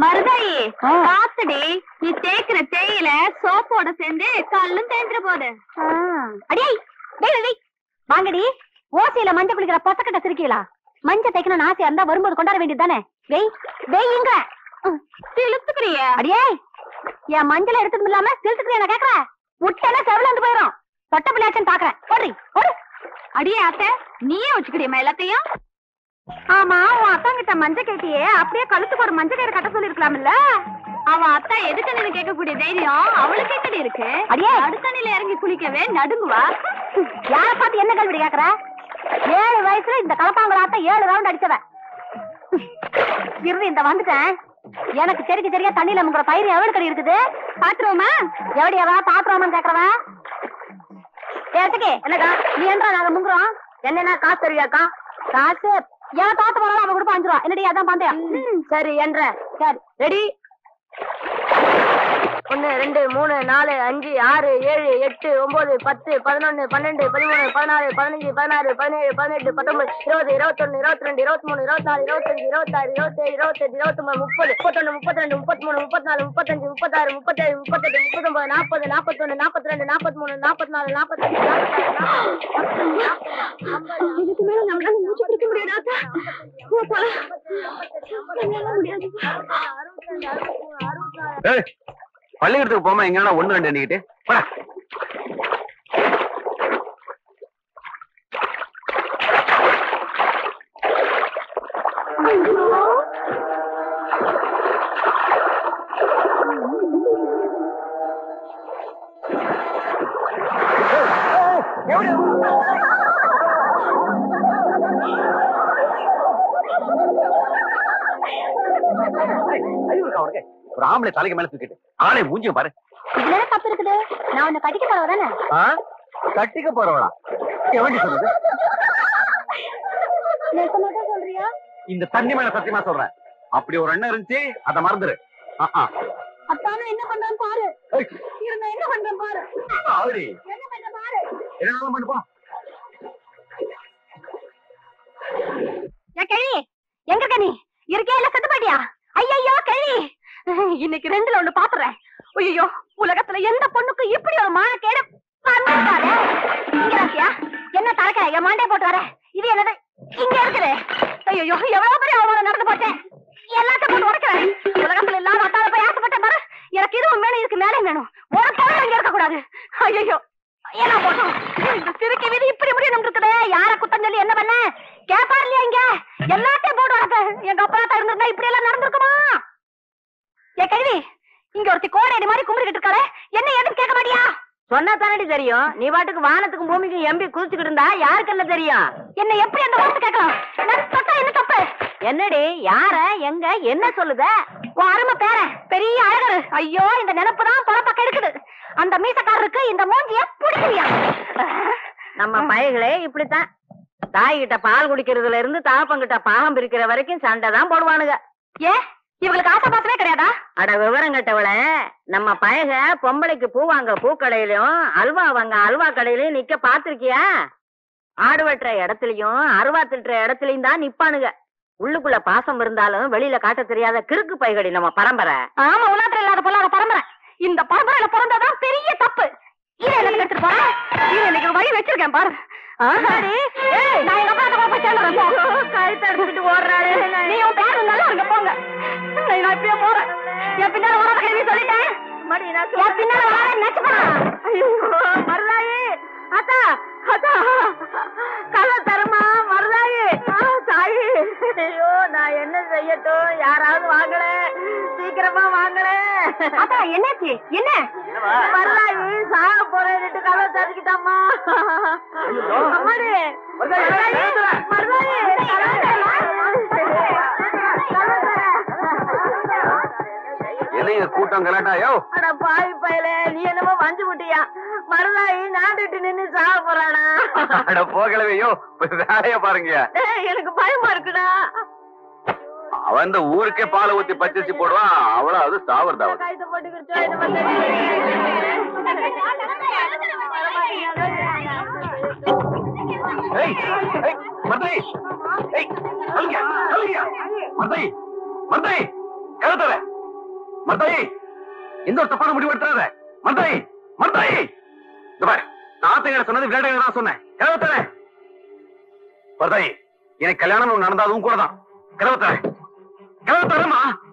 மருதாயி ஆ. பாத்துடி நீ தேய்க்கிற தேயில சோப்போட சேர்ந்து கல்லும் தேய்ந்துற போது அடே டேய் டேய் வாங்கடி ஓசையில மஞ்சள் குளிக்கிற பொசக்கட்ட சிரிக்கீங்களா மஞ்சள் தைக்கணும் ஆசையா இருந்தா வரும்போது கொண்டாட வேண்டியது தானே வெய் வெய்யுங்க இழுத்துக்கிறிய அடியே என் மஞ்சள் எடுத்ததும் இல்லாம சிலுத்துக்கிறேன் நான் கேக்குறேன் முட்டை செவல வந்து போயிரும் தொட்ட பிள்ளையாச்சும் பாக்குறேன் ஓடி ஓடு அடியே அத்தை நீயே வச்சுக்கிறியம்மா எல்லாத்தையும் ஆமா உன் அத்தா கிட்ட மஞ்சள் கேட்டியே அப்படியே கழுத்துக்கு ஒரு மஞ்சள் கயிறு கட்ட சொல்லிருக்கலாம்ல அவ அத்தா எதுக்கு நீ கேட்கக்கூடிய தைரியம் அவளுக்கு எப்படி இருக்கு அடியே. நடுத்தண்ணில இறங்கி குளிக்கவே நடுங்குவா யார பார்த்து என்ன கேள்வி கேக்குற ஏழு வயசுல இந்த கலப்பாங்களாத்த ஏழு ரவுண்ட் அடிச்சவ இருந்து இந்த வந்துட்டேன் எனக்கு செடிக்கு சரியா தண்ணியில முங்குற பயிர் எவ்வளவு கடி இருக்குது பாத்துருவோமா எவடி எவா பாத்துருவோமான்னு கேக்குறவன் ஏத்துக்கு என்னக்கா நீ என்றா நாங்க முங்குறோம் என்னன்னா காசு தெரியாக்கா காசு ஏன் தோட்ட போனாலும் அவன் கொடுப்பா அஞ்சு ரூபா என்னடி அதான் பந்தயம் சரி என்ற சரி ரெடி ஒன்னு ரெண்டு மூணு நாலு அஞ்சு ஆறு ஏழு எட்டு ஒன்பது பத்து பதினொன்னு பன்னெண்டு பதிமூணு பதினாலு பதினஞ்சு பதினாறு பதினேழு பதினெட்டு பத்தொன்பது இருபது இருபத்தொன்னு இருபத்தி ரெண்டு இருபத்தி மூணு இருபத்தி நாலு இருபத்தஞ்சு இருபத்தாறு இருபத்தேழு இருபத்தெட்டு இருபத்தொன்பது முப்பது முப்பத்தொன்னு முப்பத்தி ரெண்டு முப்பத்தி மூணு முப்பத்தி நாலு முப்பத்தஞ்சு முப்பத்தாறு முப்பத்தேழு முப்பத்தெட்டு முப்பத்தொன்பது நாற்பது நாற்பத்தொன்னு நாற்பத்தி ரெண்டு நாற்பத்தி மூணு நாற்பத்தி நாலு நாற்பத்தஞ்சு இதுக்கு மேல நம்மளால மூச்சு பிடிக்க முடியாதா ஏய் பள்ளிக்கூடத்துக்கு போமா எங்கன்னா ஒண்ணு ரெண்டு எண்ணிக்கிட்டு போடா அறிவு இருக்கா உனக்கு ஒரு ஆம்பளை தலைக்கு மேல தூக்கிட்டு ஆளை மூஞ்சியும் பாரு இதுல என்ன தப்பு இருக்குது நான் உன்னை கட்டிக்க போறவ தானே ஆ? கட்டிக்க போறவளா எவண்டி சொன்னது நெசமாட்டா சொல்றியா இந்த தண்ணி மேல சத்தியமா சொல்றேன் அப்படி ஒரு எண்ணம் இருந்துச்சு அத மறந்துரு ஆஹா. அத்தானும் என்ன பண்றான்னு பாரு ஏய், இருந்தா என்ன பண்றேன் பாரு ஆவடி. என்ன பண்ற பாரு என்ன பண்ணுப்பா ஏ கேள்வி எங்க இருக்க நீ இருக்கே இல்ல செத்து போயிட்டியா ஐயோ கேள்வி இன்னைக்கு ரெண்டுல ஒண்ணு பாத்துறேன் ஐயோ உலகத்துல எந்த பொண்ணுக்கும் இப்படி ஒரு மான கேடு பண்ணிருக்காரு இங்க இருக்கியா என்ன தரக்க என் மாண்டே போட்டு வர இது என்னது இங்க இருக்குது ஐயோ எவ்வளவு பெரிய அவமானம் நடந்து போச்சேன் எல்லாத்தையும் போட்டு உடைக்கிறேன் உலகத்துல இல்லாத அத்தால போய் ஆசைப்பட்டேன் பாரு எனக்கு இதுவும் வேணும் இதுக்கு மேலே வேணும் ஒரு பொருள் இங்க இருக்க கூடாது ஐயோ என்ன போட்டோம் இந்த சிறுக்கி வீதி இப்படி இப்படி இருக்குது யார குத்தம் சொல்லி என்ன பண்ண கேப்பா இல்லையா இங்க எல்லாத்தையும் போட்டு வரது எங்க அப்பா இருந்திருந்தா இப்படி எல்லாம் நடந்திருக்குமா ஏ கல்வி இங்க ஒருத்தி கோடையடி மாதிரி கும்பிட்டுக்கிட்டு இருக்காளே என்ன எதுவும் கேட்க மாட்டியா சொன்னா தானடி தெரியும் நீ பாட்டுக்கு வானத்துக்கும் பூமிக்கும் எம்பி குதிச்சுக்கிட்டு இருந்தா யாருக்கு என்ன தெரியும் என்ன எப்படி அந்த வார்த்தை கேட்கலாம் நான் தொட்டா என்ன தப்பு என்னடி யார எங்க என்ன சொல்லுத உன் அருமை பேர பெரிய அழகரு ஐயோ இந்த நினைப்பு தான் பழப்பக்கம் இருக்குது அந்த மீசக்காரருக்கு இந்த மூஞ்சிய பிடிக்கலையா நம்ம பயகளே இப்படித்தான் தாய் கிட்ட பால் குடிக்கிறதுல இருந்து தாப்பங்கிட்ட பாகம் பிரிக்கிற வரைக்கும் சண்டை தான் போடுவானுங்க ஏ இவங்களுக்கு ஆசை பாசமே கிடையாதா அட விவரம் கட்டவள நம்ம பயக பொம்பளைக்கு பூ வாங்க பூக்கடையிலயும் அல்வா வாங்க அல்வா கடையிலயும் நிக்க பாத்திருக்கியா ஆடு வெட்டுற இடத்துலயும் அருவா திட்டுற இடத்துலயும் தான் நிப்பானுங்க உள்ளுக்குள்ள பாசம் இருந்தாலும் வெளியில காட்ட தெரியாத கிறுக்கு பைகடி நம்ம பரம்பரை ஆமா உலகத்துல இல்லாத பொல்லாத பரம்பரை இந்த பரம்பரையில பிறந்ததான் பெரிய தப்பு இதை எனக்கு எடுத்துட்டு போறேன் இதை எனக்கு ஒரு வழி வச்சிருக்கேன் பாரு ஆஹாடி, ஏய், நான் எங்க அப்பா கிட்ட போய் சேர்ந்துறேன், போ. கழுத்தை அறுத்துக்கிட்டு ஓடுறாரு. நீ உன் பேர் இருந்தாலும் அங்க போங்க. நான் நான் இப்பயே போறேன். என் பின்னால வராத கேள்வி சொல்லிட்டேன். என் பின்னால வராத நினைச்சுப்பா. ஐயோ, மருதாயி. அத்தா, அத்தா. கதை தருமா, மருதாயி. ஆ, தாயி. ஐயோ, நான் என்ன செய்யட்டும் யாராவது வாங்கல சீக்கிரமா வாங்கல அத்தா என்னாச்சு என்ன மருதாயி சாக போறேன்னுட்டு கதை தருக்கிட்டாமா அம்மாடி மருதாயி மருதாயி என்னைய கூட்டம் கலாட்டாயோ அட பாவி பயல நீ என்னமோ வஞ்சு விட்டியா மருதாயி நாட்டுட்டு நின்னு சாக போறானா அட போகலவையோ வேலைய பாருங்க டேய், எனக்கு பயமா இருக்குடா அவன் இந்த ஊருக்கே பாலை ஊத்தி பச்சரிசி போடுவான் அவ்வளவு அது சாவர்தான் கைத்த போட்டுக்கிச்சோ இது ஏய் ஏய் மந்தை ஏய் சொல்லுங்க சொல்லுங்க மந்தை மந்தை கருத்தர மர்தாயி எந்த ஒரு தப்பான முடிவு எடுத்துறாத மர்தாயி மர்தாயி இந்த பாரு நாத்தைகளை சொன்னது விளையாடுங்க தான் சொன்னேன் கதவை தர மர்தாயி எனக்கு கல்யாணம் ஒண்ணு நடந்தா அதுவும் கூட தான் கதவை தர கதவை தரமா